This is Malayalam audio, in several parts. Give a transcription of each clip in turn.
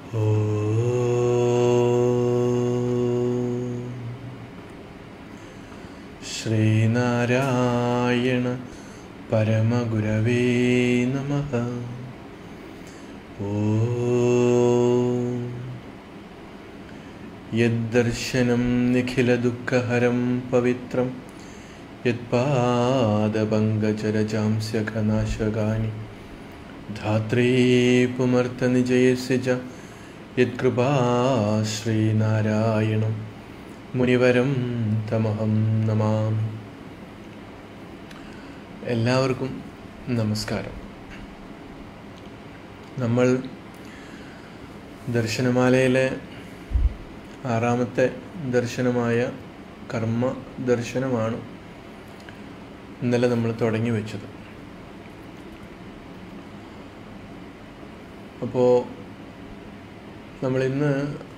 ശ്രീനാരായണ പരമഗുരവേ നമ ഓ യദ്ദർശനം നിഖിലദുഃഖഹരം പവിത്രം യത്പാദപങ്കജരജാംസ്യഘനാശകാനി ധാത്രേ പുമർത്തനിജയസ്യ ച യത്കൃപാ ശ്രീനാരായണം മുനിവരം തമഹം നമാമി എല്ലാവർക്കും നമസ്കാരം നമ്മൾ ദർശനമാലയിലെ ആറാമത്തെ ദർശനമായ കർമ്മ ദർശനമാണ് ഇന്നലെ നമ്മൾ തുടങ്ങി വെച്ചത് അപ്പോൾ നമ്മളിന്ന്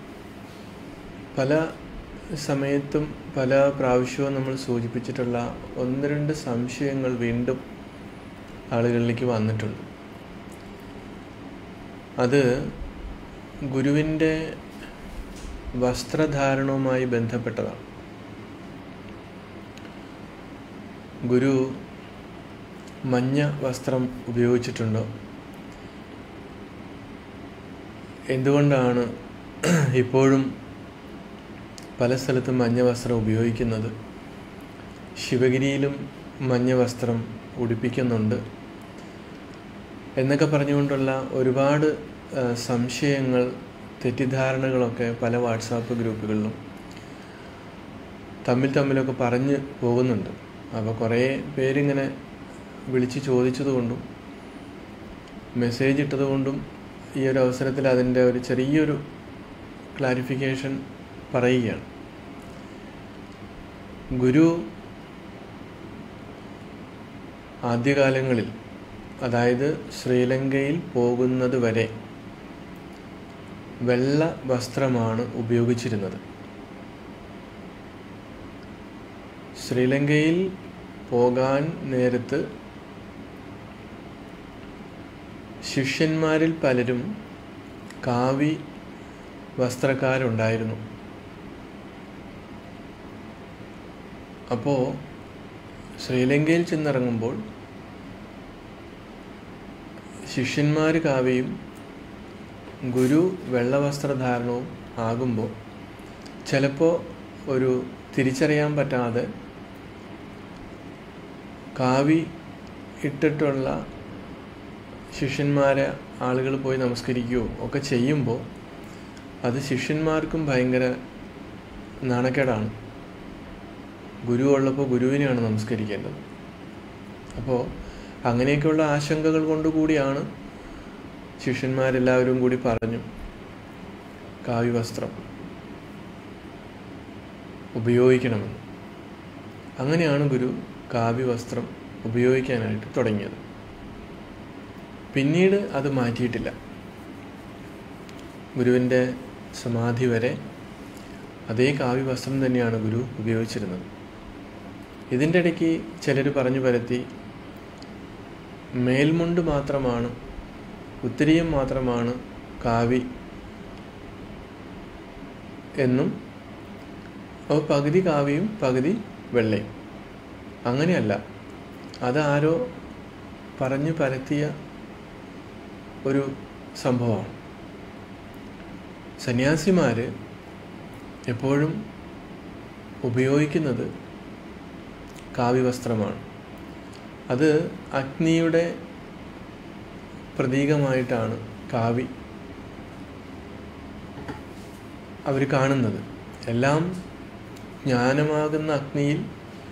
പല സമയത്തും പല പ്രാവശ്യവും നമ്മൾ സൂചിപ്പിച്ചിട്ടുള്ള ഒന്ന് രണ്ട് സംശയങ്ങൾ വീണ്ടും ആളുകളിലേക്ക് വന്നിട്ടുണ്ട് അത് ഗുരുവിൻ്റെ വസ്ത്രധാരണവുമായി ബന്ധപ്പെട്ടതാണ് ഗുരു മഞ്ഞ വസ്ത്രം ഉപയോഗിച്ചിട്ടുണ്ടോ എന്തുകൊണ്ടാണ് ഇപ്പോഴും പല സ്ഥലത്തും മഞ്ഞ വസ്ത്രം ഉപയോഗിക്കുന്നത് ശിവഗിരിയിലും മഞ്ഞ വസ്ത്രം ഉടുപ്പിക്കുന്നുണ്ട് എന്നൊക്കെ പറഞ്ഞുകൊണ്ടുള്ള ഒരുപാട് സംശയങ്ങൾ തെറ്റിദ്ധാരണകളൊക്കെ പല വാട്സാപ്പ് ഗ്രൂപ്പുകളിലും തമ്മിൽ തമ്മിലൊക്കെ പറഞ്ഞ് പോകുന്നുണ്ട് അപ്പോൾ കുറേ പേരിങ്ങനെ വിളിച്ച് ചോദിച്ചതുകൊണ്ടും മെസ്സേജ് ഇട്ടതുകൊണ്ടും ഈ ഒരു അവസരത്തിൽ അതിൻ്റെ ഒരു ചെറിയൊരു ക്ലാരിഫിക്കേഷൻ പറയുകയാണ് ഗുരു ആദ്യകാലങ്ങളിൽ അതായത് ശ്രീലങ്കയിൽ പോകുന്നത് വരെ വെള്ള വസ്ത്രമാണ് ഉപയോഗിച്ചിരുന്നത് ശ്രീലങ്കയിൽ പോകാൻ നേരത്ത് ശിഷ്യന്മാരിൽ പലരും കാവി വസ്ത്രക്കാരുണ്ടായിരുന്നു അപ്പോൾ ശ്രീലങ്കയിൽ ചെന്നിറങ്ങുമ്പോൾ ശിഷ്യന്മാർ കാവിയും ഗുരു വെള്ളവസ്ത്രധാരണവും ആകുമ്പോൾ ചിലപ്പോൾ ഒരു തിരിച്ചറിയാൻ പറ്റാതെ കാവി ഇട്ടിട്ടുള്ള ശിഷ്യന്മാരെ ആളുകൾ പോയി നമസ്കരിക്കുകയോ ഒക്കെ ചെയ്യുമ്പോൾ അത് ശിഷ്യന്മാർക്കും ഭയങ്കര നാണക്കേടാണ് ഗുരു ഉള്ളപ്പോൾ ഗുരുവിനെയാണ് നമസ്കരിക്കേണ്ടത് അപ്പോൾ അങ്ങനെയൊക്കെയുള്ള ആശങ്കകൾ കൊണ്ടുകൂടിയാണ് ശിഷ്യന്മാരെല്ലാവരും കൂടി പറഞ്ഞു കാവ്യ വസ്ത്രം ഉപയോഗിക്കണമെന്ന് അങ്ങനെയാണ് ഗുരു കാവ്യ വസ്ത്രം ഉപയോഗിക്കാനായിട്ട് തുടങ്ങിയത് പിന്നീട് അത് മാറ്റിയിട്ടില്ല ഗുരുവിൻ്റെ സമാധി വരെ അതേ കാവ്യ വസ്ത്രം തന്നെയാണ് ഗുരു ഉപയോഗിച്ചിരുന്നത് ഇതിൻ്റെ ഇടയ്ക്ക് ചിലർ പറഞ്ഞു പരത്തി മേൽമുണ്ട് മാത്രമാണ് ഉത്തരീയം മാത്രമാണ് കാവി എന്നും അപ്പോൾ പകുതി കാവിയും പകുതി വെള്ളയും അങ്ങനെയല്ല അതാരോ പറഞ്ഞു പരത്തിയ ഒരു സംഭവമാണ് സന്യാസിമാർ എപ്പോഴും ഉപയോഗിക്കുന്നത് കാവ്യവസ്ത്രമാണ് അത് അഗ്നിയുടെ പ്രതീകമായിട്ടാണ് കാവി അവർ കാണുന്നത് എല്ലാം ജ്ഞാനമാകുന്ന അഗ്നിയിൽ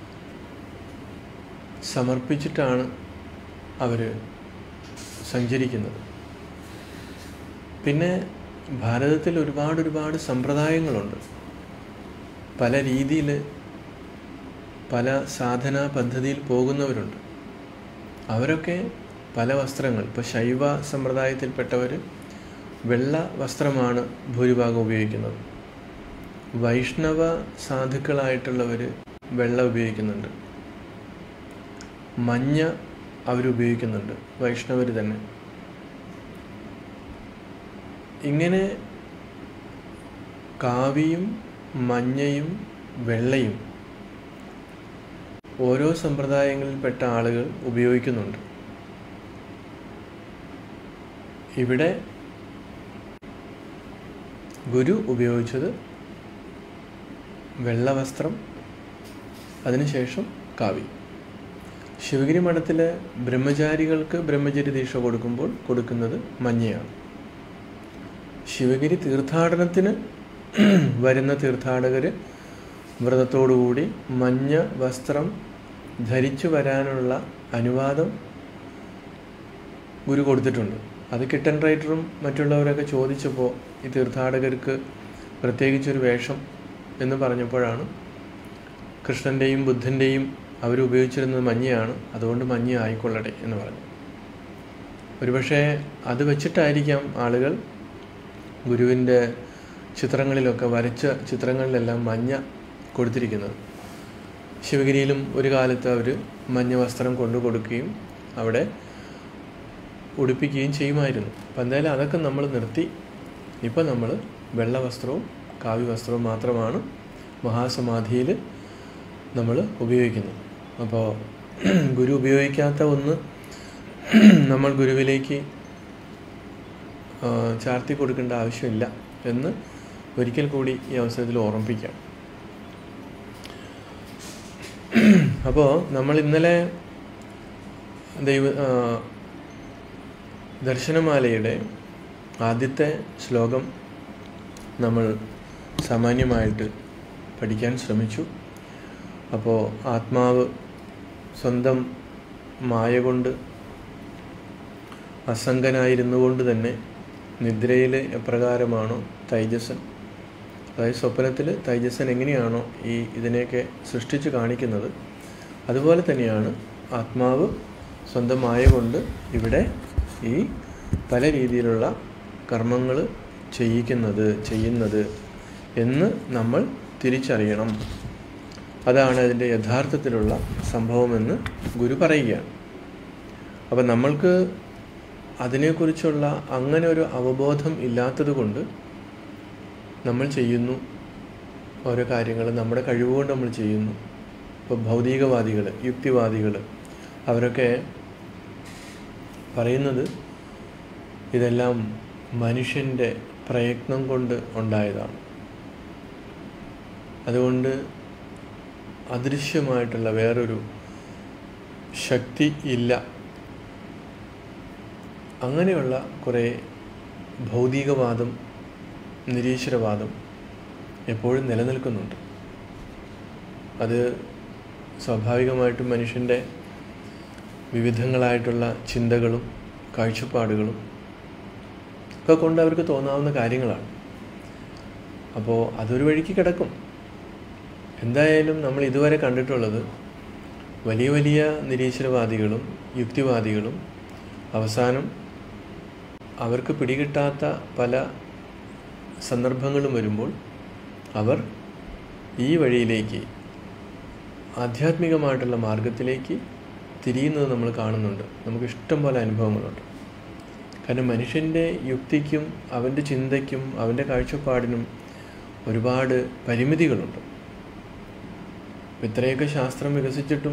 സമർപ്പിച്ചിട്ടാണ് അവർ സഞ്ചരിക്കുന്നത് പിന്നെ ഭാരതത്തിൽ ഒരുപാട് ഒരുപാട് സമ്പ്രദായങ്ങളുണ്ട് പല രീതിയിൽ പല സാധനാ പദ്ധതിയിൽ പോകുന്നവരുണ്ട് അവരൊക്കെ പല വസ്ത്രങ്ങൾ ഇപ്പോൾ ശൈവ സമ്പ്രദായത്തിൽപ്പെട്ടവർ വെള്ള വസ്ത്രമാണ് ഭൂരിഭാഗം ഉപയോഗിക്കുന്നത് വൈഷ്ണവ സാധുക്കളായിട്ടുള്ളവർ വെള്ള ഉപയോഗിക്കുന്നുണ്ട് മഞ്ഞ അവരുപയോഗിക്കുന്നുണ്ട് വൈഷ്ണവർ തന്നെ ഇങ്ങനെ കാവിയും മഞ്ഞയും വെള്ളയും ഓരോ സമ്പ്രദായങ്ങളിൽപ്പെട്ട ആളുകൾ ഉപയോഗിക്കുന്നുണ്ട് ഇവിടെ ഗുരു ഉപയോഗിച്ചത് വെള്ളവസ്ത്രം അതിനുശേഷം കാവി ശിവഗിരി മഠത്തിലെ ബ്രഹ്മചാരികൾക്ക് ബ്രഹ്മചര്യ ദീക്ഷ കൊടുക്കുമ്പോൾ കൊടുക്കുന്നത് മഞ്ഞയാണ് ശിവഗിരി തീർത്ഥാടനത്തിന് വരുന്ന തീർത്ഥാടകർ വ്രതത്തോടുകൂടി മഞ്ഞ വസ്ത്രം ധരിച്ചു വരാനുള്ള അനുവാദം ഗുരു കൊടുത്തിട്ടുണ്ട് അത് കിട്ടൻ റൈറ്ററും മറ്റുള്ളവരൊക്കെ ചോദിച്ചപ്പോൾ ഈ തീർത്ഥാടകർക്ക് പ്രത്യേകിച്ചൊരു വേഷം എന്ന് പറഞ്ഞപ്പോഴാണ് കൃഷ്ണൻ്റെയും ബുദ്ധൻ്റെയും അവർ ഉപയോഗിച്ചിരുന്നത് മഞ്ഞയാണ് അതുകൊണ്ട് മഞ്ഞ ആയിക്കൊള്ളട്ടെ എന്ന് പറഞ്ഞു ഒരുപക്ഷെ അത് വെച്ചിട്ടായിരിക്കാം ആളുകൾ ഗുരുവിൻ്റെ ചിത്രങ്ങളിലൊക്കെ വരച്ച ചിത്രങ്ങളിലെല്ലാം മഞ്ഞ കൊടുത്തിരിക്കുന്നത് ശിവഗിരിയിലും ഒരു കാലത്ത് അവർ മഞ്ഞ വസ്ത്രം കൊണ്ടു കൊടുക്കുകയും അവിടെ ഉടുപ്പിക്കുകയും ചെയ്യുമായിരുന്നു അപ്പം എന്തായാലും അതൊക്കെ നമ്മൾ നിർത്തി ഇപ്പം നമ്മൾ വെള്ള വസ്ത്രവും കാവ്യ വസ്ത്രവും മാത്രമാണ് മഹാസമാധിയിൽ നമ്മൾ ഉപയോഗിക്കുന്നത് അപ്പോൾ ഗുരു ഉപയോഗിക്കാത്ത ഒന്ന് നമ്മൾ ഗുരുവിലേക്ക് ആ, ചാർത്തി കൊടുക്കേണ്ട ആവശ്യമില്ല എന്ന് ഒരിക്കൽ കൂടി ഈ അവസരത്തിൽ ഓർമ്മിപ്പിക്കാം അപ്പോൾ നമ്മൾ ഇന്നലെ ദൈവ ആ, ദർശനമാലയുടെ ആദ്യത്തെ ശ്ലോകം നമ്മൾ സാമാന്യമായിട്ട് പഠിക്കാൻ ശ്രമിച്ചു അപ്പോൾ ആത്മാവ് സ്വന്തം മായ കൊണ്ട് അസംഗനായിരുന്നു കൊണ്ട് തന്നെ നിദ്രയിൽ എപ്രകാരമാണോ തൈജസൻ അതായത് സ്വപ്നത്തിൽ തൈജസൻ എങ്ങനെയാണോ ഈ ഇതിനെയൊക്കെ സൃഷ്ടിച്ച് കാണിക്കുന്നത് അതുപോലെ തന്നെയാണ് ആത്മാവ് സ്വന്തം മായ കൊണ്ട് ഇവിടെ ഈ പല രീതിയിലുള്ള കർമ്മങ്ങൾ ചെയ്യിക്കുന്നത് ചെയ്യുന്നത് എന്ന് നമ്മൾ തിരിച്ചറിയണം അതാണ് അതിൻ്റെ യഥാർത്ഥത്തിലുള്ള സംഭവമെന്ന് ഗുരു പറയുകയാണ് അപ്പം നമ്മൾക്ക് അതിനെക്കുറിച്ചുള്ള അങ്ങനെ ഒരു അവബോധം ഇല്ലാത്തത് കൊണ്ട് നമ്മൾ ചെയ്യുന്നു ഓരോ കാര്യങ്ങൾ നമ്മുടെ കഴിവുകൊണ്ട് നമ്മൾ ചെയ്യുന്നു ഇപ്പോൾ ഭൗതികവാദികൾ യുക്തിവാദികൾ അവരൊക്കെ പറയുന്നത് ഇതെല്ലാം മനുഷ്യൻ്റെ പ്രയത്നം കൊണ്ട് ഉണ്ടായതാണ് അതുകൊണ്ട് അദൃശ്യമായിട്ടുള്ള വേറൊരു ശക്തി ഇല്ല അങ്ങനെയുള്ള കുറേ ഭൗതികവാദം നിരീശ്വരവാദം എപ്പോഴും നിലനിൽക്കുന്നുണ്ട് അത് സ്വാഭാവികമായിട്ടും മനുഷ്യൻ്റെ വിവിധങ്ങളായിട്ടുള്ള ചിന്തകളും കാഴ്ചപ്പാടുകളും ഒക്കെ കൊണ്ട് അവർക്ക് തോന്നാവുന്ന കാര്യങ്ങളാണ് അപ്പോൾ അതൊരു വഴിക്ക് കിടക്കും എന്തായാലും നമ്മൾ ഇതുവരെ കണ്ടിട്ടുള്ളത് വലിയ വലിയ നിരീശ്വരവാദികളും യുക്തിവാദികളും അവസാനം അവർക്ക് പിടികിട്ടാത്ത പല സന്ദർഭങ്ങളും വരുമ്പോൾ അവർ ഈ വഴിയിലേക്ക് ആധ്യാത്മികമായിട്ടുള്ള മാർഗത്തിലേക്ക് തിരിയുന്നത് നമ്മൾ കാണുന്നുണ്ട് നമുക്ക് ഇഷ്ടം പോലെ അനുഭവങ്ങളുണ്ട് കാരണം മനുഷ്യൻ്റെ യുക്തിക്കും അവൻ്റെ ചിന്തയ്ക്കും അവൻ്റെ കാഴ്ചപ്പാടിനും ഒരുപാട് പരിമിതികളുണ്ട് ഇപ്പം ഇത്രയൊക്കെ ശാസ്ത്രം വികസിച്ചിട്ടും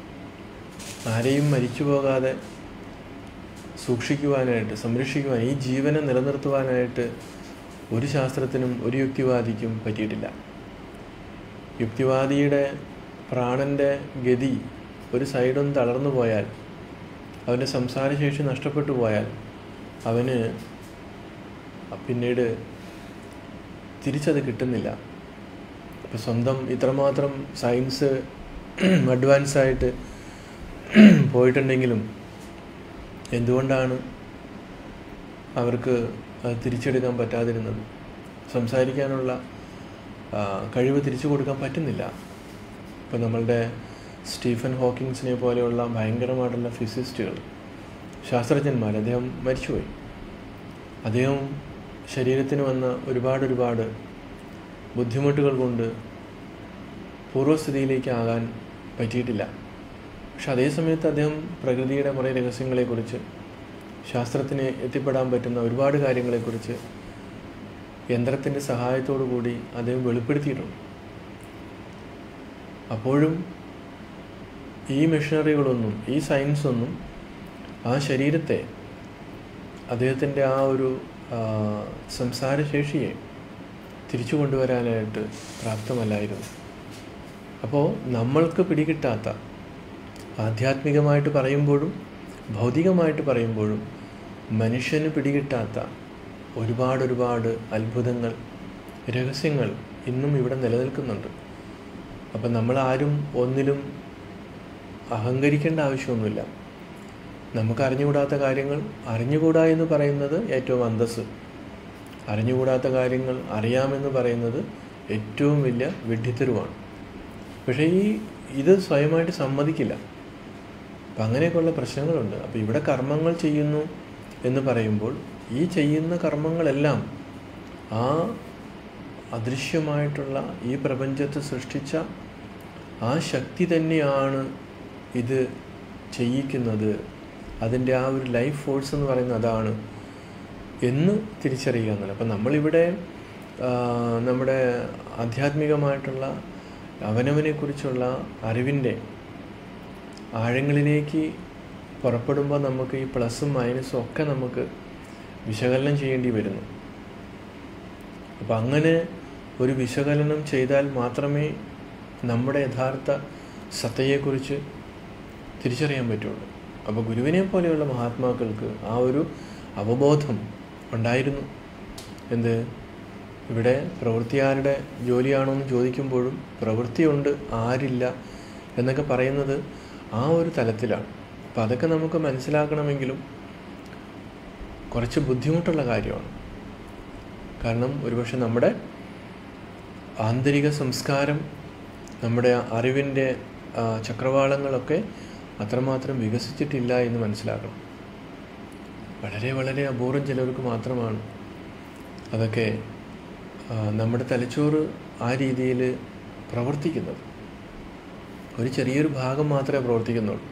ആരെയും മരിച്ചു പോകാതെ സൂക്ഷിക്കുവാനായിട്ട് സംരക്ഷിക്കുവാൻ ഈ ജീവനെ നിലനിർത്തുവാനായിട്ട് ഒരു ശാസ്ത്രത്തിനും ഒരു യുക്തിവാദിക്കും പറ്റിയിട്ടില്ല യുക്തിവാദിയുടെ പ്രാണൻ്റെ ഗതി ഒരു സൈഡൊന്ന് തളർന്നു പോയാൽ അവൻ്റെ സംസാരശേഷി നഷ്ടപ്പെട്ടു പോയാൽ അവന് പിന്നീട് തിരിച്ചത് കിട്ടുന്നില്ല ഇപ്പം സ്വന്തം ഇത്രമാത്രം സയൻസ് അഡ്വാൻസായിട്ട് പോയിട്ടുണ്ടെങ്കിലും എന്തുകൊണ്ടാണ് അവർക്ക് അത് തിരിച്ചെടുക്കാൻ പറ്റാതിരുന്നത് സംസാരിക്കാനുള്ള ആ, കഴിവ് തിരിച്ചു കൊടുക്കാൻ പറ്റുന്നില്ല ഇപ്പം നമ്മളുടെ സ്റ്റീഫൻ ഹോക്കിങ്സിനെ പോലെയുള്ള ഭയങ്കരമായിട്ടുള്ള ഫിസിസ്റ്റുകൾ ശാസ്ത്രജ്ഞന്മാർ അദ്ദേഹം മരിച്ചുപോയി അദ്ദേഹം ശരീരത്തിന് വന്ന ഒരുപാട് ഒരുപാട് ബുദ്ധിമുട്ടുകൾ കൊണ്ട് പൂർവ്വസ്ഥിതിയിലേക്ക് ആകാൻ പറ്റിയിട്ടില്ല പക്ഷെ അതേ സമയത്ത് അദ്ദേഹം പ്രകൃതിയുടെ കുറേ രഹസ്യങ്ങളെക്കുറിച്ച് ശാസ്ത്രത്തിന് എത്തിപ്പെടാൻ പറ്റുന്ന ഒരുപാട് കാര്യങ്ങളെക്കുറിച്ച് യന്ത്രത്തിൻ്റെ സഹായത്തോടു കൂടി അദ്ദേഹം വെളിപ്പെടുത്തിയിട്ടുണ്ട് അപ്പോഴും ഈ മെഷീനറികളൊന്നും ഈ സയൻസൊന്നും ആ ശരീരത്തെ അദ്ദേഹത്തിൻ്റെ ആ ഒരു ആ, സംസാരശേഷിയെ തിരിച്ചു കൊണ്ടുവരാനായിട്ട് പ്രാപ്തമല്ലായിരുന്നു അപ്പോൾ നമ്മൾക്ക് പിടികിട്ടാത്ത ആധ്യാത്മികമായിട്ട് പറയുമ്പോഴും ഭൗതികമായിട്ട് പറയുമ്പോഴും മനുഷ്യന് പിടികിട്ടാത്ത ഒരുപാട് ഒരുപാട് അത്ഭുതങ്ങൾ രഹസ്യങ്ങൾ ഇന്നും ഇവിടെ നിലനിൽക്കുന്നുണ്ട് അപ്പം നമ്മളാരും ഒന്നിലും അഹങ്കരിക്കേണ്ട ആവശ്യമൊന്നുമില്ല നമുക്ക് അറിഞ്ഞുകൂടാത്ത കാര്യങ്ങൾ അറിഞ്ഞുകൂടാ എന്ന് പറയുന്നത് ഏറ്റവും അന്തസ്സ് അറിഞ്ഞുകൂടാത്ത കാര്യങ്ങൾ അറിയാമെന്ന് പറയുന്നത് ഏറ്റവും വലിയ വിഡ്ഢിത്തരുമാണ് പക്ഷേ ഈ ഇത് സ്വയമായിട്ട് സമ്മതിക്കില്ല അപ്പം അങ്ങനെയൊക്കെയുള്ള പ്രശ്നങ്ങളുണ്ട് അപ്പോൾ ഇവിടെ കർമ്മങ്ങൾ ചെയ്യുന്നു എന്ന് പറയുമ്പോൾ ഈ ചെയ്യുന്ന കർമ്മങ്ങളെല്ലാം ആ അദൃശ്യമായിട്ടുള്ള ഈ പ്രപഞ്ചത്തെ സൃഷ്ടിച്ച ആ ശക്തി തന്നെയാണ് ഇത് ചെയ്യിക്കുന്നത് അതിൻ്റെ ആ ഒരു ലൈഫ് ഫോഴ്സ് എന്ന് പറയുന്നത് അതാണ് എന്ന് തിരിച്ചറിയുക എന്നുള്ളത് അപ്പം നമ്മളിവിടെ ആ, നമ്മുടെ ആധ്യാത്മികമായിട്ടുള്ള അവനവനെക്കുറിച്ചുള്ള അറിവിൻ്റെ ആഴങ്ങളിലേക്ക് പുറപ്പെടുമ്പോൾ നമുക്ക് ഈ പ്ലസും മൈനസും ഒക്കെ നമുക്ക് വിശകലനം ചെയ്യേണ്ടി വരുന്നു അപ്പം അങ്ങനെ ഒരു വിശകലനം ചെയ്താൽ മാത്രമേ നമ്മുടെ യഥാർത്ഥ സത്തയെക്കുറിച്ച് തിരിച്ചറിയാൻ പറ്റുള്ളൂ അപ്പോൾ ഗുരുവിനെ പോലെയുള്ള മഹാത്മാക്കൾക്ക് ആ ഒരു അവബോധം ഉണ്ടായിരുന്നു എന്ത് ഇവിടെ പ്രവൃത്തി ആരുടെ ജോലിയാണോ എന്ന് ചോദിക്കുമ്പോഴും പ്രവൃത്തിയുണ്ട് ആരില്ല എന്നൊക്കെ പറയുന്നത് ആ ഒരു തലത്തിലാണ് അപ്പം അതൊക്കെ നമുക്ക് മനസ്സിലാക്കണമെങ്കിലും കുറച്ച് ബുദ്ധിമുട്ടുള്ള കാര്യമാണ് കാരണം ഒരുപക്ഷെ നമ്മുടെ ആന്തരിക സംസ്കാരം നമ്മുടെ അറിവിൻ്റെ ആ, ചക്രവാളങ്ങളൊക്കെ അത്രമാത്രം വികസിച്ചിട്ടില്ല എന്ന് മനസ്സിലാക്കണം വളരെ വളരെ അപൂർവം ചിലർക്ക് മാത്രമാണ് അതൊക്കെ ആ, നമ്മുടെ തലച്ചോറ് ആ രീതിയിൽ പ്രവർത്തിക്കുന്നത് ഒരു ചെറിയൊരു ഭാഗം മാത്രമേ പ്രവർത്തിക്കുന്നുള്ളൂ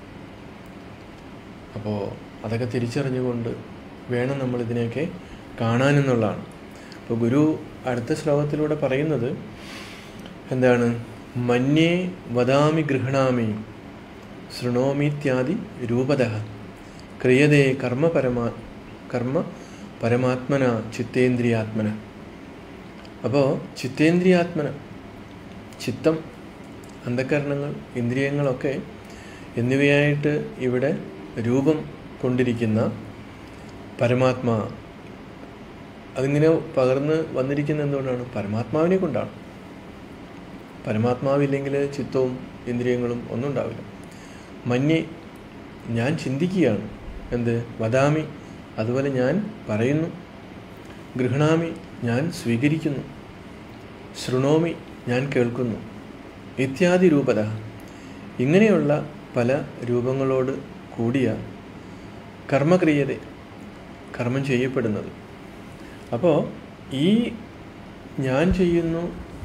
അപ്പോൾ അതൊക്കെ തിരിച്ചറിഞ്ഞുകൊണ്ട് വേണം നമ്മൾ ഇതിനെയൊക്കെ കാണാനെന്നുള്ളതാണ് അപ്പോൾ ഗുരു അടുത്ത ശ്ലോകത്തിലൂടെ പറയുന്നത് എന്താണ് മന്യേ വദാമി ഗൃഹണാമി ശൃണോമീത്യാദി രൂപത ക്രിയതേ കർമ്മ പരമാ കർമ്മ പരമാത്മന ചിത്തേന്ദ്രിയാത്മന അപ്പോൾ ചിത്തേന്ദ്രിയാത്മന ചിത്തം അന്ധകരണങ്ങൾ ഇന്ദ്രിയങ്ങളൊക്കെ എന്നിവയായിട്ട് ഇവിടെ രൂപം കൊണ്ടിരിക്കുന്ന പരമാത്മാ അതിങ്ങനെ പകർന്ന് വന്നിരിക്കുന്ന എന്തുകൊണ്ടാണ് പരമാത്മാവിനെ കൊണ്ടാണ് പരമാത്മാവില്ലെങ്കിൽ ചിത്തവും ഇന്ദ്രിയങ്ങളും ഒന്നും ഉണ്ടാവില്ല മഞ്ഞെ ഞാൻ ചിന്തിക്കുകയാണ് എന്ത് വദാമി അതുപോലെ ഞാൻ പറയുന്നു ഗൃഹണാമി ഞാൻ സ്വീകരിക്കുന്നു ശൃണോമി ഞാൻ കേൾക്കുന്നു ഇത്യാദി രൂപത ഇങ്ങനെയുള്ള പല രൂപങ്ങളോട് കൂടിയ കർമ്മക്രിയത കർമ്മം ചെയ്യപ്പെടുന്നത് അപ്പോൾ ഈ ഞാൻ ചെയ്യുന്നു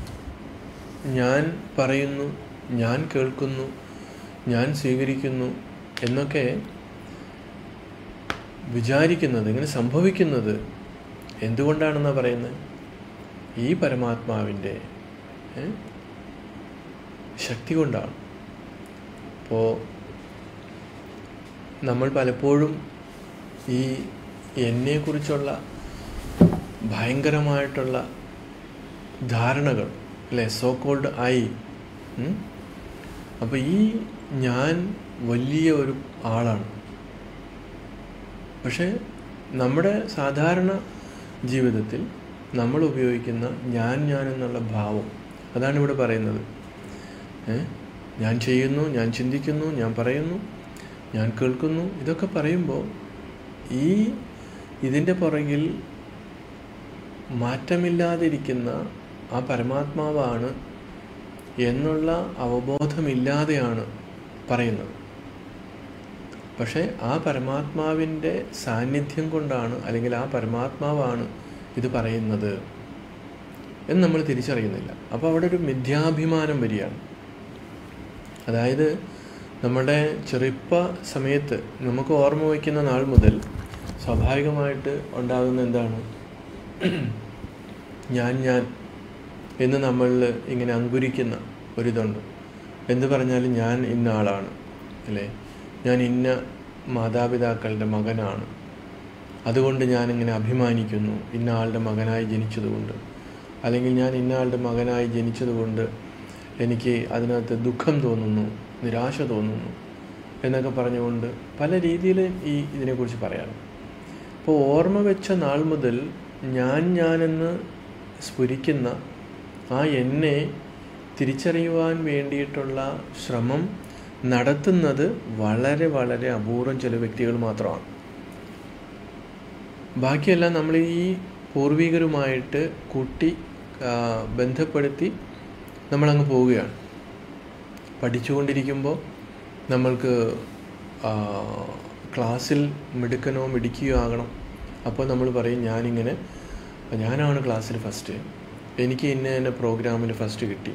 ഞാൻ പറയുന്നു ഞാൻ കേൾക്കുന്നു ഞാൻ സ്വീകരിക്കുന്നു എന്നൊക്കെ വിചാരിക്കുന്നത് ഇങ്ങനെ സംഭവിക്കുന്നത് എന്തുകൊണ്ടാണെന്നാണ് പറയുന്നത് ഈ പരമാത്മാവിൻ്റെ ഏ, ശക്തി കൊണ്ടാണ് അപ്പോൾ നമ്മൾ പലപ്പോഴും ഈ എന്നെക്കുറിച്ചുള്ള ഭയങ്കരമായിട്ടുള്ള ധാരണകൾ അല്ലേ സോ കോൾഡ് ഐ അപ്പോൾ ഈ ഞാൻ വലിയ ഒരു ആളാണ് പക്ഷേ നമ്മുടെ സാധാരണ ജീവിതത്തിൽ നമ്മൾ ഉപയോഗിക്കുന്ന ഞാൻ ഞാൻ എന്നുള്ള ഭാവം അതാണ് ഇവിടെ പറയുന്നത് ഏ? ഞാൻ ചെയ്യുന്നു ഞാൻ ചിന്തിക്കുന്നു ഞാൻ പറയുന്നു ഞാൻ കേൾക്കുന്നു ഇതൊക്കെ പറയുമ്പോൾ ഈ ഇതിൻ്റെ പുറകിൽ മാറ്റമില്ലാതിരിക്കുന്ന ആ പരമാത്മാവാണ് എന്നുള്ള അവബോധമില്ലാതെയാണ് പറയുന്നത് പക്ഷേ ആ പരമാത്മാവിൻ്റെ സാന്നിധ്യം കൊണ്ടാണ് അല്ലെങ്കിൽ ആ പരമാത്മാവാണ് ഇത് പറയുന്നത് എന്ന് നമ്മൾ തിരിച്ചറിയുന്നില്ല അപ്പോൾ അവിടെ ഒരു മിഥ്യാഭിമാനം വരികയാണ് അതായത് നമ്മുടെ ചെറുപ്പ സമയത്ത് നമുക്ക് ഓർമ്മ വയ്ക്കുന്ന നാൾ മുതൽ സ്വാഭാവികമായിട്ട് ഉണ്ടാകുന്ന എന്താണ് ഞാൻ ഞാൻ എന്ന് നമ്മളിൽ ഇങ്ങനെ അങ്കുരിക്കുന്ന ഒരിതുണ്ട് എന്ത് പറഞ്ഞാലും ഞാൻ ഇന്ന ആളാണ് അല്ലേ ഞാൻ ഇന്ന മാതാപിതാക്കളുടെ മകനാണ് അതുകൊണ്ട് ഞാനിങ്ങനെ അഭിമാനിക്കുന്നു ഇന്ന ആളുടെ മകനായി ജനിച്ചതുകൊണ്ട് അല്ലെങ്കിൽ ഞാൻ ഇന്ന ആളുടെ മകനായി ജനിച്ചതുകൊണ്ട് എനിക്ക് അതിനകത്ത് ദുഃഖം തോന്നുന്നു നിരാശ തോന്നുന്നു എന്നൊക്കെ പറഞ്ഞുകൊണ്ട് പല രീതിയിൽ ഈ ഇതിനെക്കുറിച്ച് പറയാം അപ്പോൾ ഓർമ്മ വെച്ച നാൾ മുതൽ ഞാൻ ഞാനെന്ന് സ്ഫുരിക്കുന്ന ആ എന്നെ തിരിച്ചറിയുവാൻ വേണ്ടിയിട്ടുള്ള ശ്രമം നടത്തുന്നത് വളരെ വളരെ അപൂർവം ചില വ്യക്തികൾ മാത്രമാണ് ബാക്കിയെല്ലാം നമ്മൾ ഈ പൂർവികരുമായിട്ട് കൂട്ടി ആ, ബന്ധപ്പെടുത്തി നമ്മളങ്ങ് പോവുകയാണ് പഠിച്ചുകൊണ്ടിരിക്കുമ്പോൾ നമ്മൾക്ക് ആ, ക്ലാസ്സിൽ മിടുക്കനോ മിടുക്കിയോ ആകണം അപ്പോൾ നമ്മൾ പറയും ഞാനിങ്ങനെ ഞാനാണ് ക്ലാസ്സിൽ ഫസ്റ്റ് എനിക്ക് ഇന്ന ഇന്ന പ്രോഗ്രാമിൽ ഫസ്റ്റ് കിട്ടി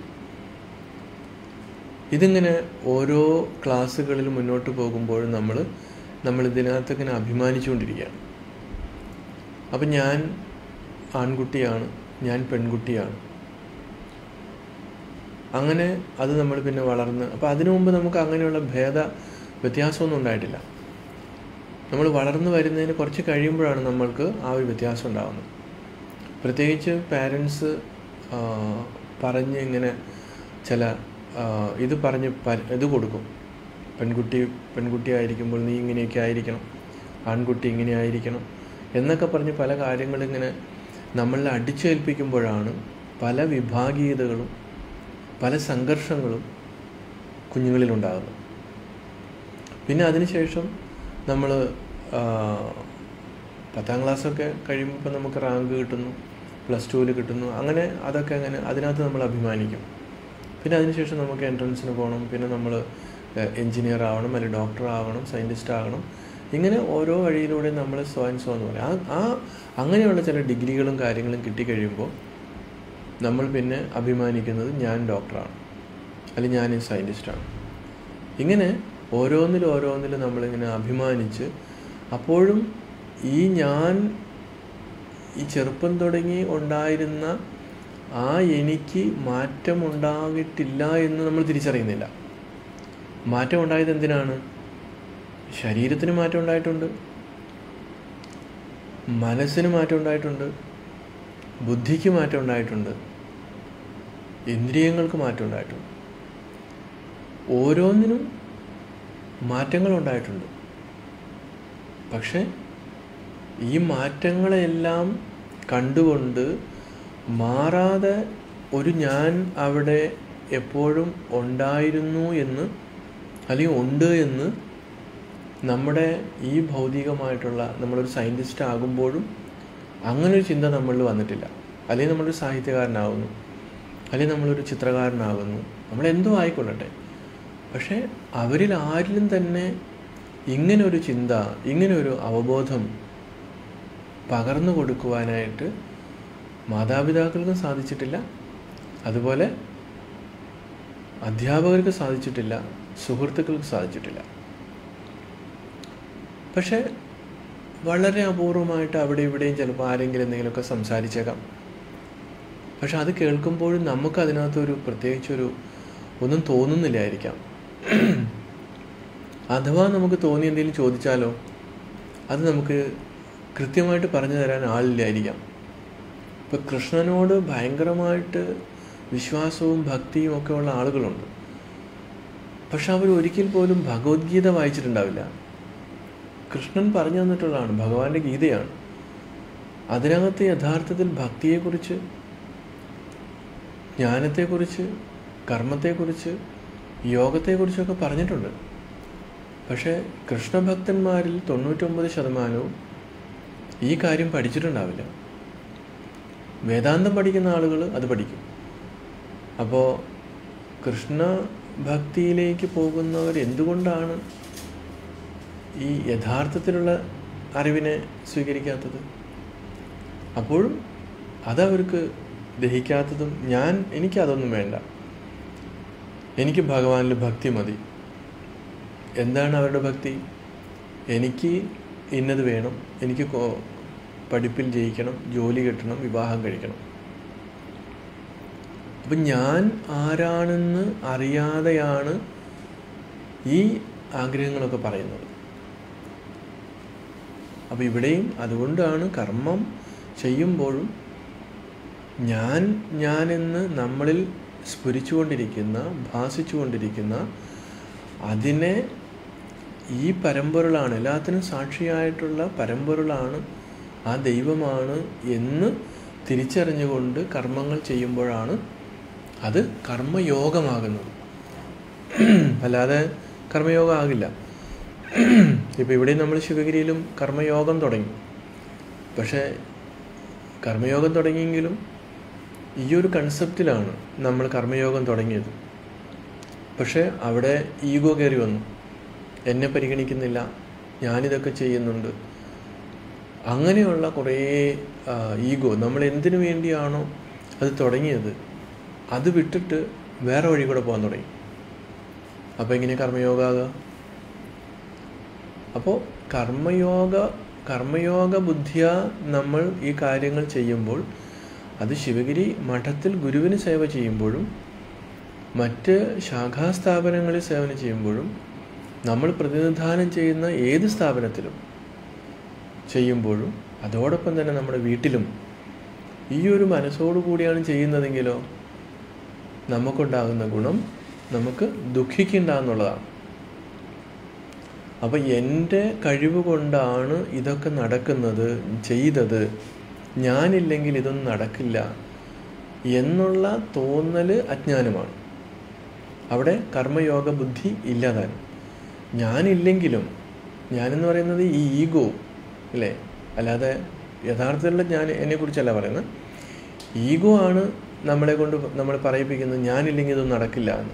ഇതിങ്ങനെ ഓരോ ക്ലാസ്സുകളിൽ മുന്നോട്ട് പോകുമ്പോഴും നമ്മൾ നമ്മൾ ഇതിനകത്ത് ഇങ്ങനെ അഭിമാനിച്ചുകൊണ്ടിരിക്കുകയാണ് അപ്പം ഞാൻ ആൺകുട്ടിയാണ് ഞാൻ പെൺകുട്ടിയാണ് അങ്ങനെ അത് നമ്മൾ പിന്നെ വളർന്ന് അപ്പോൾ അതിനു മുമ്പ് നമുക്ക് അങ്ങനെയുള്ള ഭേദ വ്യത്യാസമൊന്നും ഉണ്ടായിട്ടില്ല നമ്മൾ വളർന്നു വരുന്നതിന് കുറച്ച് കഴിയുമ്പോഴാണ് നമ്മൾക്ക് ആ ഒരു വ്യത്യാസം ഉണ്ടാകുന്നത് പ്രത്യേകിച്ച് പാരൻസ് പറഞ്ഞ് ഇങ്ങനെ ചില ആ, ഇത് പറഞ്ഞ് പ- ഇത് കൊടുക്കും പെൺകുട്ടി പെൺകുട്ടി ആയിരിക്കുമ്പോൾ നീ ഇങ്ങനെയൊക്കെ ആയിരിക്കണം ആൺകുട്ടി ഇങ്ങനെ ആയിരിക്കണം എന്നൊക്കെ പറഞ്ഞ് പല കാര്യങ്ങളിങ്ങനെ നമ്മളിൽ അടിച്ചേൽപ്പിക്കുമ്പോഴാണ് പല വിഭാഗീയതകളും പല സംഘർഷങ്ങളും കുഞ്ഞുങ്ങളിലുണ്ടാകുന്നത് പിന്നെ അതിനുശേഷം നമ്മൾ പത്താം ക്ലാസ്സൊക്കെ കഴിയുമ്പോൾ നമുക്ക് റാങ്ക് കിട്ടുന്നു പ്ലസ് ടുവിൽ കിട്ടുന്നു അങ്ങനെ അതൊക്കെ അങ്ങനെ അതിനകത്ത് നമ്മൾ അഭിമാനിക്കും പിന്നെ അതിനുശേഷം നമുക്ക് എൻട്രൻസിന് പോകണം പിന്നെ നമ്മൾ എൻജിനീയർ ആവണം അല്ലെങ്കിൽ ഡോക്ടർ ആവണം സയൻറ്റിസ്റ്റ് ആകണം ഇങ്ങനെ ഓരോ വഴിയിലൂടെ നമ്മൾ സോ ആൻഡ് സോ എന്ന് പറയും ആ ആ അങ്ങനെയുള്ള ചില ഡിഗ്രികളും കാര്യങ്ങളും കിട്ടിക്കഴിയുമ്പോൾ നമ്മൾ പിന്നെ അഭിമാനിക്കുന്നത് ഞാൻ ഡോക്ടറാണ് അല്ലെങ്കിൽ ഞാൻ സയൻറ്റിസ്റ്റാണ് ഇങ്ങനെ ഓരോന്നിലും ഓരോന്നിലും നമ്മളിങ്ങനെ അഭിമാനിച്ച് അപ്പോഴും ഈ ഞാൻ ഈ ചെറുപ്പം തുടങ്ങി ഉണ്ടായിരുന്ന ആ എനിക്ക് മാറ്റം ഉണ്ടാകിട്ടില്ല എന്ന് നമ്മൾ തിരിച്ചറിയുന്നില്ല മാറ്റം ഉണ്ടായത് എന്തിനാണ് ശരീരത്തിന് മാറ്റം ഉണ്ടായിട്ടുണ്ട് മനസ്സിന് മാറ്റം ഉണ്ടായിട്ടുണ്ട് ബുദ്ധിക്ക് മാറ്റം ഉണ്ടായിട്ടുണ്ട് ഇന്ദ്രിയങ്ങൾക്ക് മാറ്റം ഉണ്ടായിട്ടുണ്ട് ഓരോന്നിനും മാറ്റങ്ങൾ ഉണ്ടായിട്ടുണ്ട് പക്ഷേ ഈ മാറ്റങ്ങളെല്ലാം കണ്ടുകൊണ്ട് മാറാതെ ഒരു ഞാൻ അവിടെ എപ്പോഴും ഉണ്ടായിരുന്നു എന്ന് അല്ലെങ്കിൽ ഉണ്ട് എന്ന് നമ്മുടെ ഈ ഭൗതികമായിട്ടുള്ള നമ്മളൊരു സയൻറ്റിസ്റ്റ് ആകുമ്പോഴും അങ്ങനൊരു ചിന്ത നമ്മളിൽ വന്നിട്ടില്ല അല്ലെങ്കിൽ നമ്മളൊരു സാഹിത്യകാരനാകുന്നു അല്ലെങ്കിൽ നമ്മളൊരു ചിത്രകാരനാകുന്നു നമ്മളെന്തോ ആയിക്കൊള്ളട്ടെ പക്ഷേ അവരിൽ ആരിലും തന്നെ ഇങ്ങനെ ഒരു ചിന്ത ഇങ്ങനെ ഒരു അവബോധം പകർന്നു കൊടുക്കുവാനായിട്ട് മാതാപിതാക്കൾക്കും സാധിച്ചിട്ടില്ല അതുപോലെ അധ്യാപകർക്ക് സാധിച്ചിട്ടില്ല സുഹൃത്തുക്കൾക്ക് സാധിച്ചിട്ടില്ല പക്ഷേ വളരെ അപൂർവമായിട്ട് അവിടെ ഇവിടെയും ചിലപ്പോൾ ആരെങ്കിലും എന്തെങ്കിലുമൊക്കെ സംസാരിച്ചേക്കാം പക്ഷെ അത് കേൾക്കുമ്പോഴും നമുക്ക് അതിനകത്തൊരു പ്രത്യേകിച്ചൊരു ഒന്നും തോന്നുന്നില്ലായിരിക്കാം അഥവാ നമുക്ക് തോന്നി എന്തെങ്കിലും ചോദിച്ചാലോ അത് നമുക്ക് കൃത്യമായിട്ട് പറഞ്ഞു തരാൻ ആളില്ലായിരിക്കാം ഇപ്പം കൃഷ്ണനോട് ഭയങ്കരമായിട്ട് വിശ്വാസവും ഭക്തിയും ഒക്കെ ഉള്ള ആളുകളുണ്ട് പക്ഷെ അവർ ഒരിക്കൽ പോലും ഭഗവത്ഗീത വായിച്ചിട്ടുണ്ടാവില്ല കൃഷ്ണൻ പറഞ്ഞു തന്നിട്ടുള്ളതാണ് ഭഗവാന്റെ ഗീതയാണ് അതിനകത്ത് യഥാർത്ഥത്തിൽ ഭക്തിയെക്കുറിച്ച് ജ്ഞാനത്തെക്കുറിച്ച് കർമ്മത്തെക്കുറിച്ച് യോഗത്തെക്കുറിച്ചൊക്കെ പറഞ്ഞിട്ടുണ്ട് പക്ഷേ കൃഷ്ണഭക്തന്മാരിൽ തൊണ്ണൂറ്റൊമ്പത് ശതമാനവും ഈ കാര്യം പഠിച്ചിട്ടുണ്ടാവില്ല വേദാന്തം പഠിക്കുന്ന ആളുകൾ അത് പഠിക്കും അപ്പോൾ കൃഷ്ണ ഭക്തിയിലേക്ക് പോകുന്നവർ എന്തുകൊണ്ടാണ് ഈ യഥാർത്ഥത്തിലുള്ള അറിവിനെ സ്വീകരിക്കാത്തത് അപ്പോഴും അതവർക്ക് ദഹിക്കാത്തതും ഞാൻ എനിക്കതൊന്നും വേണ്ട എനിക്ക് ഭഗവാനിൽ ഭക്തി മതി എന്താണ് അവരുടെ ഭക്തി എനിക്ക് ഇന്നത് വേണം എനിക്ക് കൊ- പഠിപ്പിൽ ജയിക്കണം ജോലി കിട്ടണം വിവാഹം കഴിക്കണം അപ്പം ഞാൻ ആരാണെന്ന് അറിയാതെയാണ് ഈ ആഗ്രഹങ്ങളൊക്കെ പറയുന്നത് അപ്പോൾ ഇവിടെയും അതുകൊണ്ടാണ് കർമ്മം ചെയ്യുമ്പോഴും ഞാൻ ഞാനെന്ന് നമ്മളിൽ സ്ഫുരിച്ചുകൊണ്ടിരിക്കുന്ന ഭാസിച്ചുകൊണ്ടിരിക്കുന്ന അതിനെ ഈ പരമ്പൊരുളാണ് എല്ലാത്തിനും സാക്ഷിയായിട്ടുള്ള പരമ്പൊരുളാണ് ആ ദൈവമാണ് എന്ന് തിരിച്ചറിഞ്ഞുകൊണ്ട് കർമ്മങ്ങൾ ചെയ്യുമ്പോഴാണ് അത് കർമ്മയോഗമാകുന്നത് അല്ലാതെ കർമ്മയോഗം ആകില്ല ഇപ്പോൾ ഇവിടെ നമ്മൾ ശിവഗിരിയിലും കർമ്മയോഗം തുടങ്ങി പക്ഷേ കർമ്മയോഗം തുടങ്ങിയെങ്കിലും ഈ ഒരു കൺസെപ്റ്റിലാണ് നമ്മൾ കർമ്മയോഗം തുടങ്ങിയത് പക്ഷേ അവിടെ ഈഗോ കയറി വന്നു എന്നെ പരിഗണിക്കുന്നില്ല ഞാനിതൊക്കെ ചെയ്യുന്നുണ്ട് അങ്ങനെയുള്ള കുറേ ഈഗോ നമ്മൾ എന്തിനു വേണ്ടിയാണോ അത് തുടങ്ങിയത് അത് വിട്ടിട്ട് വേറെ വഴി കൂടെ പോകാൻ തുടങ്ങി അപ്പോൾ എങ്ങനെ കർമ്മയോഗാകുക അപ്പോൾ കർമ്മയോഗ കർമ്മയോഗ ബുദ്ധിയ നമ്മൾ ഈ കാര്യങ്ങൾ ചെയ്യുമ്പോൾ അത് ശിവഗിരി മഠത്തിൽ ഗുരുവിന് സേവ ചെയ്യുമ്പോഴും മറ്റ് ശാഖാസ്ഥാപനങ്ങളിൽ സേവനം ചെയ്യുമ്പോഴും നമ്മൾ പ്രതിനിധാനം ചെയ്യുന്ന ഏത് സ്ഥാപനത്തിലും ചെയ്യുമ്പോഴും അതോടൊപ്പം തന്നെ നമ്മുടെ വീട്ടിലും ഈ ഒരു മനസ്സോടു കൂടിയാണ് ചെയ്യുന്നതെങ്കിലോ നമുക്കുണ്ടാകുന്ന ഗുണം നമുക്ക് ദുഃഖിക്കണ്ട എന്നുള്ളതാണ് അപ്പം എൻ്റെ കഴിവ് കൊണ്ടാണ് ഇതൊക്കെ നടക്കുന്നത് ചെയ്തത് ഞാനില്ലെങ്കിൽ ഇതൊന്നും നടക്കില്ല എന്നുള്ള തോന്നൽ അജ്ഞാനമാണ് അവിടെ കർമ്മയോഗ ബുദ്ധി ഇല്ലാതാണ് ഞാനില്ലെങ്കിലും ഞാനെന്ന് പറയുന്നത് ഈ ഈഗോ അല്ലേ അല്ലാതെ യഥാർത്ഥത്തിലുള്ള ഞാൻ എന്നെക്കുറിച്ചല്ല പറയുന്നത് ഈഗോ ആണ് നമ്മളെ കൊണ്ട് നമ്മൾ പറയിപ്പിക്കുന്നത് ഞാനില്ലെങ്കിൽ ഇതൊന്നും നടക്കില്ല എന്ന്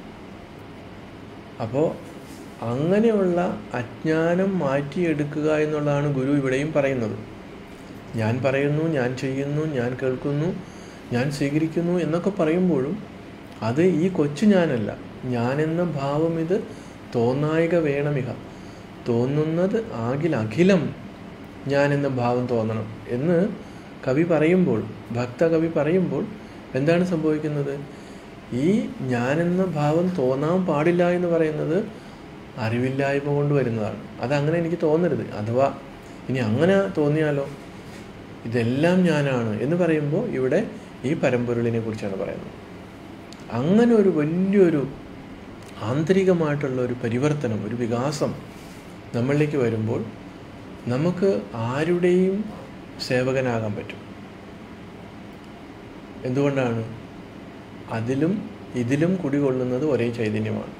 അപ്പോൾ അങ്ങനെയുള്ള അജ്ഞാനം മാറ്റിയെടുക്കുക എന്നുള്ളതാണ് ഗുരു ഇവിടെയും പറയുന്നത് ഞാൻ പറയുന്നു ഞാൻ ചെയ്യുന്നു ഞാൻ കേൾക്കുന്നു ഞാൻ സ്വീകരിക്കുന്നു എന്നൊക്കെ പറയുമ്പോഴും അത് ഈ കൊച്ചു ഞാനല്ല ഞാനെന്ന ഭാവം ഇത് തോന്നായിക വേണമിക തോന്നുന്നത് ആകിൽ അഖിലം ഞാനെന്ന ഭാവം തോന്നണം എന്ന് കവി പറയുമ്പോൾ ഭക്ത കവി പറയുമ്പോൾ എന്താണ് സംഭവിക്കുന്നത് ഈ ഞാനെന്ന ഭാവം തോന്നാൻ പാടില്ല എന്ന് പറയുന്നത് അറിവില്ലായ്മ കൊണ്ട് വരുന്നതാണ് അതങ്ങനെ എനിക്ക് തോന്നരുത് അഥവാ ഇനി അങ്ങനെ തോന്നിയാലോ ഇതെല്ലാം ഞാനാണ് എന്ന് പറയുമ്പോൾ ഇവിടെ ഈ പരമ്പൊരുളിനെ കുറിച്ചാണ് പറയുന്നത് അങ്ങനെ ഒരു വലിയൊരു ആന്തരികമായിട്ടുള്ള ഒരു പരിവർത്തനം ഒരു വികാസം നമ്മളിലേക്ക് വരുമ്പോൾ നമുക്ക് ആരുടെയും സേവകനാകാൻ പറ്റും എന്തുകൊണ്ടാണ് അതിലും ഇതിലും കുടികൊള്ളുന്നത് ഒരേ ചൈതന്യമാണ്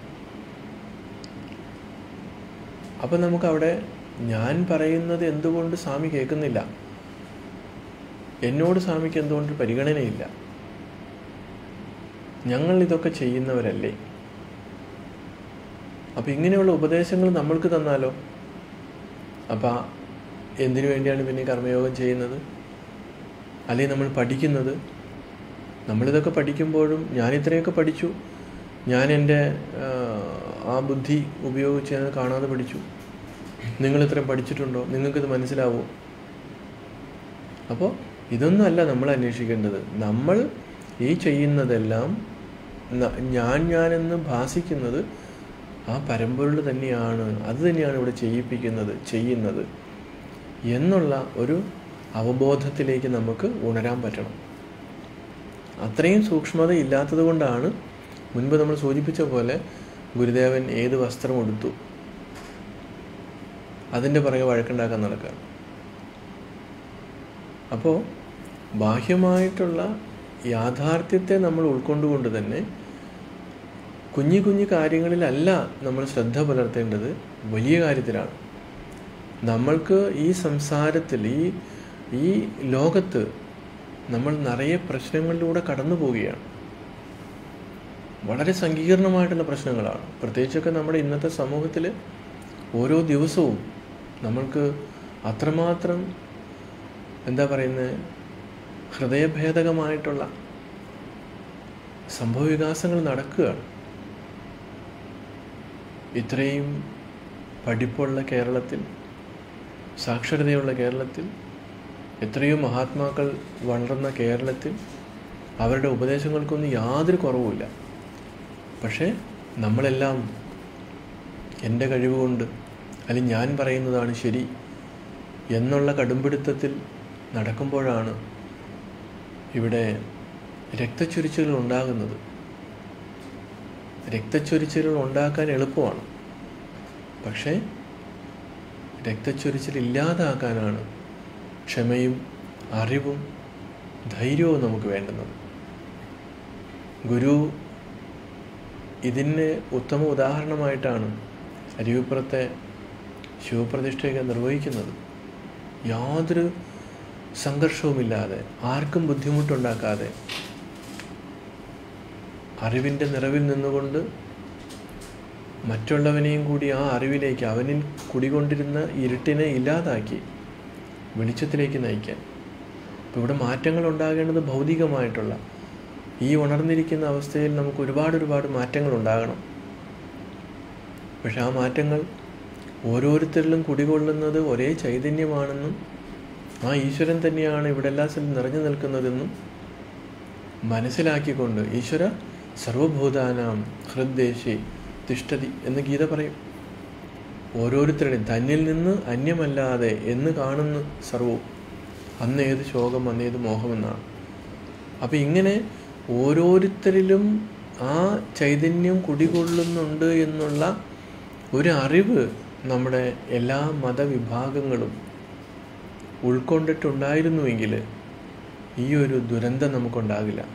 അപ്പം നമുക്കവിടെ ഞാൻ പറയുന്നത് എന്തുകൊണ്ട് സ്വാമി കേൾക്കുന്നില്ല എന്നോട് സ്വാമിക്ക് എന്തുകൊണ്ട് പരിഗണനയില്ല ഞങ്ങൾ ഇതൊക്കെ ചെയ്യുന്നവരല്ലേ അപ്പം ഇങ്ങനെയുള്ള ഉപദേശങ്ങൾ നമ്മൾക്ക് തന്നാലോ അപ്പം എന്തിനു വേണ്ടിയാണ് പിന്നെ കർമ്മയോഗം ചെയ്യുന്നത് അല്ലെങ്കിൽ നമ്മൾ പഠിക്കുന്നത് നമ്മളിതൊക്കെ പഠിക്കുമ്പോഴും ഞാൻ ഇത്രയൊക്കെ പഠിച്ചു ഞാൻ എൻ്റെ ആ ബുദ്ധി ഉപയോഗിച്ച് ഞാൻ കാണാതെ പഠിച്ചു നിങ്ങൾ ഇത്രയും പഠിച്ചിട്ടുണ്ടോ നിങ്ങൾക്കിത് മനസ്സിലാവുമോ അപ്പോൾ ഇതൊന്നും അല്ല നമ്മൾ അന്വേഷിക്കേണ്ടത് നമ്മൾ ഈ ചെയ്യുന്നതെല്ലാം ഞാൻ ഞാനെന്ന് ഭാസിക്കുന്നത് ആ പരമ്പൊരുൾ തന്നെയാണ് അത് തന്നെയാണ് ഇവിടെ ചെയ്യിപ്പിക്കുന്നത് ചെയ്യുന്നത് എന്നുള്ള ഒരു അവബോധത്തിലേക്ക് നമുക്ക് ഉണരാൻ പറ്റണം അത്രയും സൂക്ഷ്മത ഇല്ലാത്തത് കൊണ്ടാണ് മുൻപ് നമ്മൾ സൂചിപ്പിച്ച പോലെ ഗുരുദേവൻ ഏത് വസ്ത്രം ഉടുത്തു അതിൻ്റെ പുറകെ വഴക്കുണ്ടാക്കാൻ നടക്കുക അപ്പോൾ ബാഹ്യമായിട്ടുള്ള യാഥാർത്ഥ്യത്തെ നമ്മൾ ഉൾക്കൊണ്ടുകൊണ്ട് തന്നെ കുഞ്ഞു കുഞ്ഞു കാര്യങ്ങളിലല്ല നമ്മൾ ശ്രദ്ധ പുലർത്തേണ്ടത് വലിയ കാര്യത്തിലാണ് നമ്മൾക്ക് ഈ സംസാരത്തിൽ ഈ ഈ ലോകത്ത് നമ്മൾ നിറയെ പ്രശ്നങ്ങളിലൂടെ കടന്നു പോവുകയാണ് വളരെ സങ്കീർണമായിട്ടുള്ള പ്രശ്നങ്ങളാണ് പ്രത്യേകിച്ചൊക്കെ നമ്മുടെ ഇന്നത്തെ സമൂഹത്തിൽ ഓരോ ദിവസവും നമ്മൾക്ക് അത്രമാത്രം എന്താ പറയുന്നത് ഹൃദയഭേദകമായിട്ടുള്ള സംഭവവികാസങ്ങൾ നടക്കുകയാണ് ഇത്രയും പഠിപ്പുള്ള കേരളത്തിൽ സാക്ഷരതയുള്ള കേരളത്തിൽ എത്രയോ മഹാത്മാക്കൾ വളർന്ന കേരളത്തിൽ അവരുടെ ഉപദേശങ്ങൾക്കൊന്നും യാതൊരു കുറവുമില്ല പക്ഷേ നമ്മളെല്ലാം എൻ്റെ കഴിവ് കൊണ്ട് അല്ലെങ്കിൽ ഞാൻ പറയുന്നതാണ് ശരി എന്നുള്ള കടുംപിടുത്തത്തിൽ നടക്കുമ്പോഴാണ് ഇവിടെ രക്തച്ചൊരിച്ചിലുകൾ ഉണ്ടാകുന്നത് രക്തച്ചൊരിച്ചിലുകൾ ഉണ്ടാക്കാൻ എളുപ്പമാണ് പക്ഷേ രക്തച്ചൊരിച്ചിൽ ഇല്ലാതാക്കാനാണ് ക്ഷമയും അറിവും ധൈര്യവും നമുക്ക് വേണ്ടുന്നത് ഗുരു ഇതിന് ഉത്തമ ഉദാഹരണമായിട്ടാണ് അരുവിപ്പുറത്തെ ശിവപ്രതിഷ്ഠയൊക്കെ നിർവഹിക്കുന്നത് യാതൊരു സംഘർഷവുമില്ലാതെ ആർക്കും ബുദ്ധിമുട്ടുണ്ടാക്കാതെ അറിവിൻ്റെ നിറവിൽ നിന്നുകൊണ്ട് മറ്റുള്ളവനെയും കൂടി ആ അറിവിലേക്ക് അവനിൽ കുടികൊണ്ടിരുന്ന ഇരുട്ടിനെ ഇല്ലാതാക്കി വെളിച്ചത്തിലേക്ക് നയിക്കാൻ ഇപ്പോൾ ഇവിടെ മാറ്റങ്ങൾ ഉണ്ടാകേണ്ടത് ഭൗതികമായിട്ടുള്ള ഈ ഉണർന്നിരിക്കുന്ന അവസ്ഥയിൽ നമുക്ക് ഒരുപാട് ഒരുപാട് മാറ്റങ്ങൾ ഉണ്ടാകണം പക്ഷെ ആ മാറ്റങ്ങൾ ഓരോരുത്തരിലും കുടികൊള്ളുന്നത് ഒരേ ചൈതന്യമാണെന്നും ആ ഈശ്വരൻ തന്നെയാണ് ഇവിടെ എല്ലാ സ്ഥലത്തും നിറഞ്ഞു നിൽക്കുന്നതെന്നും മനസ്സിലാക്കിക്കൊണ്ട് ഈശ്വര സർവഭൂതാനാം ഹൃദ്ദേശി തിഷ്ടതി എന്ന് ഗീത പറയും ഓരോരുത്തരുടെയും തന്നിൽ നിന്ന് അന്യമല്ലാതെ എന്ന് കാണുന്നു സർവവും അന്നേത് ശോകം അന്നേത് മോഹമെന്നാണ് അപ്പം ഇങ്ങനെ ഓരോരുത്തരിലും ആ ചൈതന്യം കുടികൊള്ളുന്നുണ്ട് എന്നുള്ള ഒരു അറിവ് നമ്മുടെ എല്ലാ മതവിഭാഗങ്ങളും ഉൾക്കൊണ്ടിട്ടുണ്ടായിരുന്നുവെങ്കിൽ ഈ ഒരു ദുരന്തം നമുക്കുണ്ടാകില്ല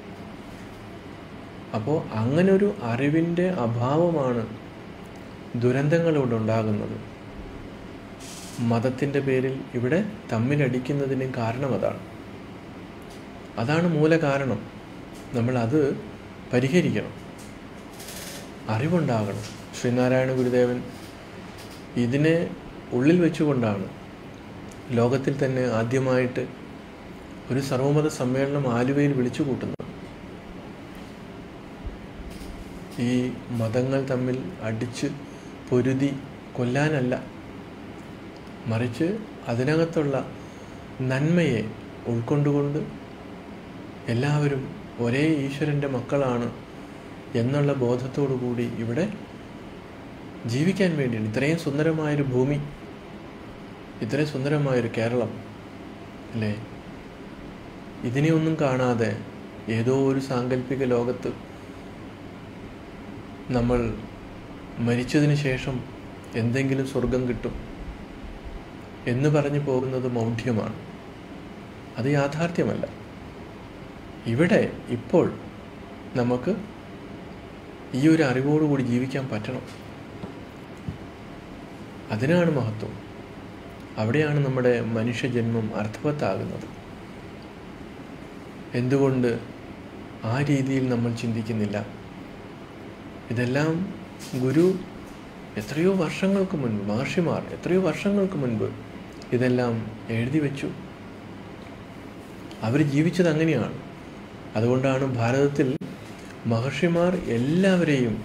അപ്പോൾ അങ്ങനെ ഒരു അറിവിൻ്റെ അഭാവമാണ് ദുരന്തങ്ങൾ ഇവിടെ ഉണ്ടാകുന്നത് മതത്തിൻ്റെ പേരിൽ ഇവിടെ തമ്മിലടിക്കുന്നതിന് കാരണം അതാണ് അതാണ് മൂലകാരണം നമ്മൾ അത് പരിഹരിക്കണം അറിവുണ്ടാകണം ശ്രീനാരായണ ഗുരുദേവൻ ഇതിനെ ഉള്ളിൽ വെച്ചുകൊണ്ടാണ് ലോകത്തിൽ തന്നെ ആദ്യമായിട്ട് ഒരു സർവമത സമ്മേളനം ആലുവയിൽ വിളിച്ചു കൂട്ടുന്നത് ഈ മതങ്ങൾ തമ്മിൽ അടിച്ച് പൊരുതി കൊല്ലാനല്ല മറിച്ച് അതിനകത്തുള്ള നന്മയെ ഉൾക്കൊണ്ടുകൊണ്ട് എല്ലാവരും ഒരേ ഈശ്വരൻ്റെ മക്കളാണ് എന്നുള്ള ബോധത്തോടു കൂടി ഇവിടെ ജീവിക്കാൻ വേണ്ടിയാണ് ഇത്രയും സുന്ദരമായൊരു ഭൂമി ഇത്രയും സുന്ദരമായൊരു കേരളം അല്ലേ ഇതിനെയൊന്നും കാണാതെ ഏതോ ഒരു സാങ്കല്പിക ലോകത്ത് നമ്മൾ മരിച്ചതിന് ശേഷം എന്തെങ്കിലും സ്വർഗം കിട്ടും എന്ന് പറഞ്ഞു പോകുന്നത് മൗഢ്യമാണ് അത് യാഥാർത്ഥ്യമല്ല ഇവിടെ ഇപ്പോൾ നമുക്ക് ഈ ഒരു അറിവോടുകൂടി ജീവിക്കാൻ പറ്റണം അതിനാണ് മഹത്വം അവിടെയാണ് നമ്മുടെ മനുഷ്യജന്മം അർത്ഥവത്താകുന്നത് എന്തുകൊണ്ട് ആ രീതിയിൽ നമ്മൾ ചിന്തിക്കുന്നില്ല ഇതെല്ലാം ഗുരു എത്രയോ വർഷങ്ങൾക്ക് മുൻപ് മഹർഷിമാർ എത്രയോ വർഷങ്ങൾക്ക് മുൻപ് ഇതെല്ലാം എഴുതി വെച്ചു അവർ ജീവിച്ചത് അങ്ങനെയാണ് അതുകൊണ്ടാണ് ഭാരതത്തിൽ മഹർഷിമാർ എല്ലാവരെയും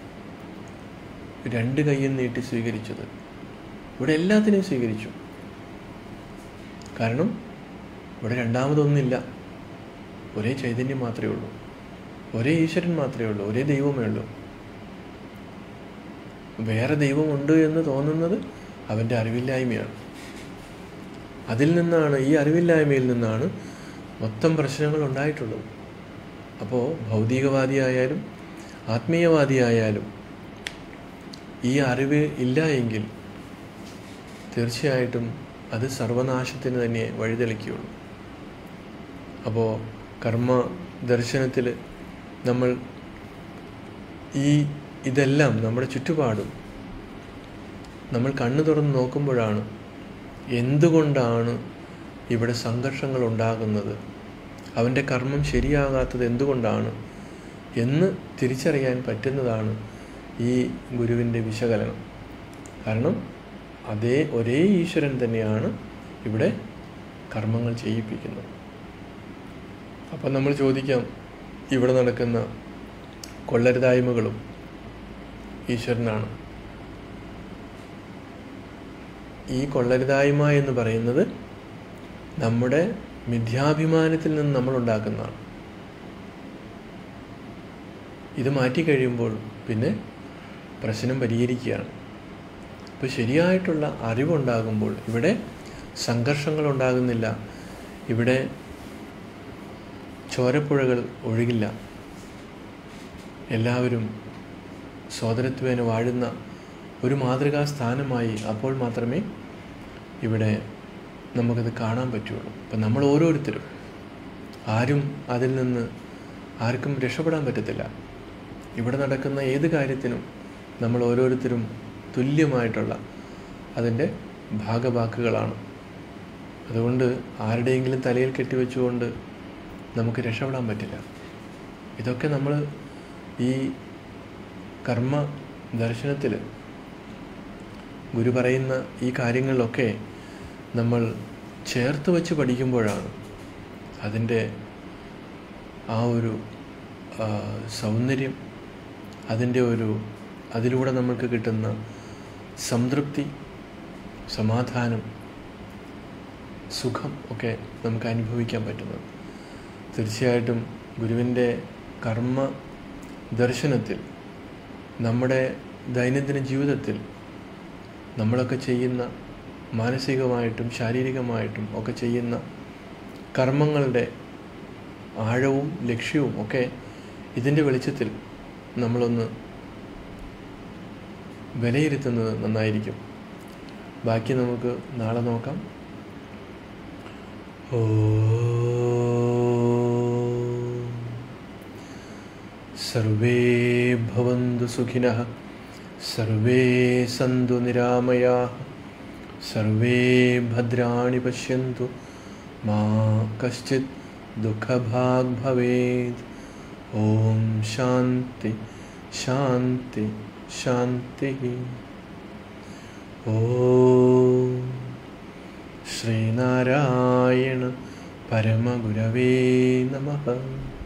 രണ്ട് കൈയും നീട്ടി സ്വീകരിച്ചത് ഇവിടെ എല്ലാത്തിനെയും സ്വീകരിച്ചു കാരണം ഇവിടെ രണ്ടാമതൊന്നില്ല ഒരേ ചൈതന്യം മാത്രമേ ഉള്ളൂ ഒരേ ഈശ്വരൻ മാത്രമേ ഉള്ളൂ ഒരേ ദൈവമേ ഉള്ളൂ വേറെ ദൈവമുണ്ട് എന്ന് തോന്നുന്നത് അവൻ്റെ അറിവില്ലായ്മയാണ് അതിൽ നിന്നാണ് ഈ അറിവില്ലായ്മയിൽ നിന്നാണ് മൊത്തം പ്രശ്നങ്ങൾ ഉണ്ടായിട്ടുള്ളത് അപ്പോൾ ഭൗതികവാദിയായാലും ആത്മീയവാദിയായാലും ഈ അറിവ് ഇല്ല എങ്കിൽ തീർച്ചയായിട്ടും അത് സർവനാശത്തിന് തന്നെ വഴിതെളിക്കുകയുള്ളൂ അപ്പോൾ കർമ്മ ദർശനത്തിൽ നമ്മൾ ഈ ഇതെല്ലാം നമ്മുടെ ചുറ്റുപാടും നമ്മൾ കണ്ണു തുറന്ന് നോക്കുമ്പോഴാണ് എന്തുകൊണ്ടാണ് ഇവിടെ സംഘർഷങ്ങൾ ഉണ്ടാകുന്നത് അവൻ്റെ കർമ്മം ശരിയാകാത്തത് എന്തുകൊണ്ടാണ് എന്ന് തിരിച്ചറിയാൻ പറ്റുന്നതാണ് ഈ ഗുരുവിൻ്റെ വിശകലനം കാരണം അതേ ഒരേ ഈശ്വരൻ തന്നെയാണ് ഇവിടെ കർമ്മങ്ങൾ ചെയ്യിപ്പിക്കുന്നത് അപ്പം നമ്മൾ ചോദിക്കാം ഇവിടെ നടക്കുന്ന കൊള്ളരുതായ്മകളും ഈശ്വരനാണ് ഈ കൊള്ളരുതായ്മ എന്ന് പറയുന്നത് നമ്മുടെ മിഥ്യാഭിമാനത്തിൽ നിന്ന് നമ്മൾ ഉണ്ടാക്കുന്നതാണ് ഇത് മാറ്റി കഴിയുമ്പോൾ പിന്നെ പ്രശ്നം പരിഹരിക്കുകയാണ് അപ്പോൾ ശരിയായിട്ടുള്ള അറിവുണ്ടാകുമ്പോൾ ഇവിടെ സംഘർഷങ്ങൾ ഉണ്ടാകുന്നില്ല ഇവിടെ ചോരപ്പുഴകൾ ഒഴുകില്ല എല്ലാവരും സോദരത്വേന വാഴുന്ന ഒരു മാതൃകാ സ്ഥാനമായി അപ്പോൾ മാത്രമേ ഇവിടെ നമുക്കത് കാണാൻ പറ്റുള്ളൂ അപ്പം നമ്മൾ ഓരോരുത്തരും ആരും അതിൽ നിന്ന് ആർക്കും രക്ഷപ്പെടാൻ പറ്റത്തില്ല ഇവിടെ നടക്കുന്ന ഏത് കാര്യത്തിനും നമ്മൾ ഓരോരുത്തരും തുല്യമായിട്ടുള്ള അതിൻ്റെ ഭാഗവാക്കുകളാണ് അതുകൊണ്ട് ആരുടെയെങ്കിലും തലയിൽ കെട്ടിവെച്ചുകൊണ്ട് നമുക്ക് രക്ഷപ്പെടാൻ പറ്റില്ല ഇതൊക്കെ നമ്മൾ ഈ കർമ്മ ദർശനത്തിൽ ഗുരു പറയുന്ന ഈ കാര്യങ്ങളിലൊക്കെ നമ്മൾ ചേർത്ത് വെച്ച് പഠിക്കുമ്പോഴാണ് അതിൻ്റെ ആ ഒരു ആ, സൗന്ദര്യം അതിൻ്റെ ഒരു അതിലൂടെ നമ്മൾക്ക് കിട്ടുന്ന സംതൃപ്തി സമാധാനം സുഖം ഒക്കെ നമുക്ക് അനുഭവിക്കാൻ പറ്റുന്നത് തീർച്ചയായിട്ടും ഗുരുവിൻ്റെ കർമ്മ ദർശനത്തിൽ നമ്മുടെ ദൈനംദിന ജീവിതത്തിൽ നമ്മളൊക്കെ ചെയ്യുന്ന മാനസികമായിട്ടും ശാരീരികമായിട്ടും ഒക്കെ ചെയ്യുന്ന കർമ്മങ്ങളുടെ ആഴവും ലക്ഷ്യവും ഒക്കെ ഇതിൻ്റെ വെളിച്ചത്തിൽ നമ്മളൊന്ന് വിലയിരുത്തുന്നത് നന്നായിരിക്കും ബാക്കി നമുക്ക് നാളെ നോക്കാം ഓ സർവേ ഭവന്തു സുഖിനഃ സർവേ സന്തു നിരാമയാः സർവേ ഭദ്രാണി പശ്യन्तु മാ കശ്ചിത് ദുഃഖഭാഗ് ഭവേത് ഓം ശാന്തി ശാന്തി ശാന്തി ഓം ശ്രീനാരായണ പരമഗുരവേ നമഃ